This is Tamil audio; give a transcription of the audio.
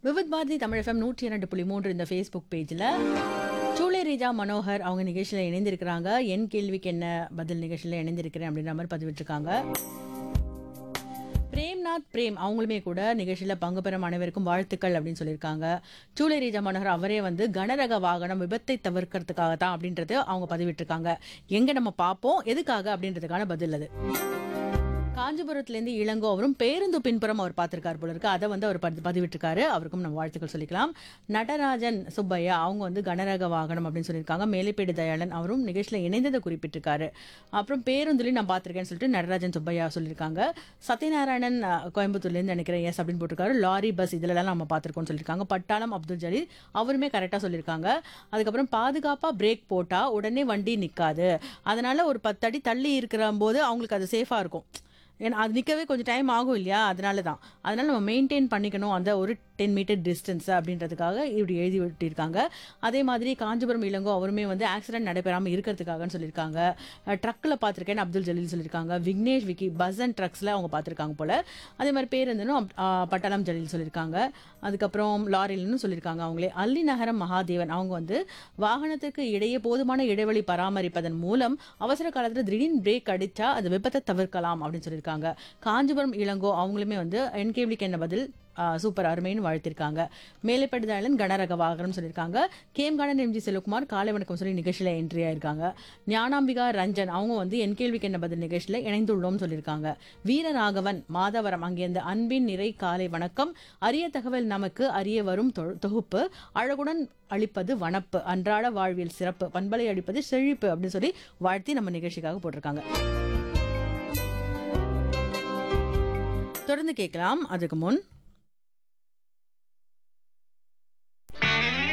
விவித் பாரதி தமிழ் எஃப்எம் நூற்றி இரண்டு புள்ளி மூன்று இந்த ஃபேஸ்புக் பேஜில் சூளை ரீஜா மனோகர் அவங்க நிகழ்ச்சியில் இணைந்திருக்கிறாங்க என் கேள்விக்கு என்ன பதில் நிகழ்ச்சியில் இணைந்திருக்கிறேன் அப்படின்ற மாதிரி பதிவிட்டிருக்காங்க பிரேம்நாத் பிரேம் அவங்களுமே கூட நிகழ்ச்சியில் பங்கு பெறும் அனைவருக்கும் வாழ்த்துக்கள் அப்படின்னு சொல்லியிருக்காங்க சூளை ரீஜா மனோகர் அவரே வந்து கனரக வாகனம் விபத்தை தவிர்க்கிறதுக்காக தான் அப்படின்றது அவங்க பதிவிட்டிருக்காங்க எங்க நம்ம பார்ப்போம் எதுக்காக அப்படின்றதுக்கான பதில் அது காஞ்சிபுரத்துலேருந்து இளங்கோ அவரும் பேருந்து பின்புறம் அவர் பார்த்திருக்காரு போல இருக்கு அதை வந்து அவர் பதி- பதிவிட்டிருக்காரு அவருக்கும் நம்ம வாழ்த்துக்கள் சொல்லிக்கலாம் நடராஜன் சுப்பையா அவங்க வந்து கனரக வாகனம் அப்படின்னு சொல்லியிருக்காங்க மேலைப்பேடு தயாளன் அவரும் நிகழ்ச்சியில் இணைந்ததை குறிப்பிட்டிருக்காரு அப்புறம் பேருந்துலையும் நான் பார்த்திருக்கேன்னு சொல்லிட்டு நடராஜன் சுப்பையா சொல்லியிருக்காங்க சத்யநாராயணன் அஹ், கோயம்புத்தூர்லேருந்து நினைக்கிறேன் எஸ் அப்படின்னு போட்டிருக்காரு லாரி பஸ் இதிலெல்லாம் நம்ம பார்த்துருக்கோம்னு சொல்லியிருக்காங்க பட்டாளம் அப்துல் ஜலீல் அவருமே கரெக்டாக சொல்லியிருக்காங்க அதுக்கப்புறம் பாதுகாப்பாக பிரேக் போட்டால் உடனே வண்டி நிற்காது அதனால ஒரு பத்து அடி தள்ளி இருக்கிற போது அவங்களுக்கு அது சேஃபாக இருக்கும் ஏன்னா அது நிற்கவே கொஞ்சம் டைம் ஆகும் இல்லையா அதனால தான் அதனால நம்ம மெயின்டைன் பண்ணிக்கணும் அந்த ஒரு டென் மீட்டர் டிஸ்டன்ஸ் அப்படின்றதுக்காக இப்படி எழுதி விட்டிருக்காங்க அதே மாதிரி காஞ்சிபுரம் இளங்கோ அவருமே வந்து ஆக்சிடென்ட் நடைபெறாமல் இருக்கிறதுக்காகன்னு சொல்லியிருக்காங்க ட்ரக்கில் பார்த்துருக்கேன்னு அப்துல் ஜலீல் சொல்லியிருக்காங்க விக்னேஷ் விக்கி பஸ் அண்ட் ட்ரக்ஸில் அவங்க பார்த்துருக்காங்க போல அதே மாதிரி பேர் இருந்தனும் பட்டாளம் ஜலீல் சொல்லியிருக்காங்க அதுக்கப்புறம் லாரில்னு சொல்லியிருக்காங்க அவங்களே அல்லி நகரம் மகாதேவன் அவங்க வந்து வாகனத்துக்கு இடையே போதுமான இடைவெளி பராமரிப்பதன் மூலம் அவசர காலத்தில் திடீர்னு பிரேக் அடிச்சா அது விபத்தை தவிர்க்கலாம் அப்படின்னு சொல்லியிருக்காங்க காஞ்சிபுரம் இளங்கோ அவங்களுமே வந்து என்கேபிளிக்கு என்ன பதில் ஆ, சூப்பர் அருமைன்னு வாழ்த்திருக்காங்க மேலைப்படுதாளன் கனரக வாகனம் சொல்லியிருக்காங்க கேம் கார்டன் எம்ஜி செல்வகுமார் காலை வணக்கம் சொல்லி நிகழ்ச்சியில் என்ட்ரி ஆயிருக்காங்க ஞானாம்பிகா ரஞ்சன் அவங்க வந்து என் கேள்விக்கு என்ன பதில் நிகழ்ச்சியில் இணைந்துள்ளோம் சொல்லியிருக்காங்க வீரராகவன் மாதவரம் அங்கேருந்து அன்பின் நிறை காலை வணக்கம் அரிய தகவல் நமக்கு அறிய வரும் தொ- தொகுப்பு அழகுடன் அளிப்பது வனப்பு அன்றாட வாழ்வியல் சிறப்பு பண்பலை அளிப்பது செழிப்பு அப்படின்னு சொல்லி வாழ்த்தி நம்ம நிகழ்ச்சிக்காக போட்டிருக்காங்க தொடர்ந்து கேட்கலாம் அதுக்கு முன்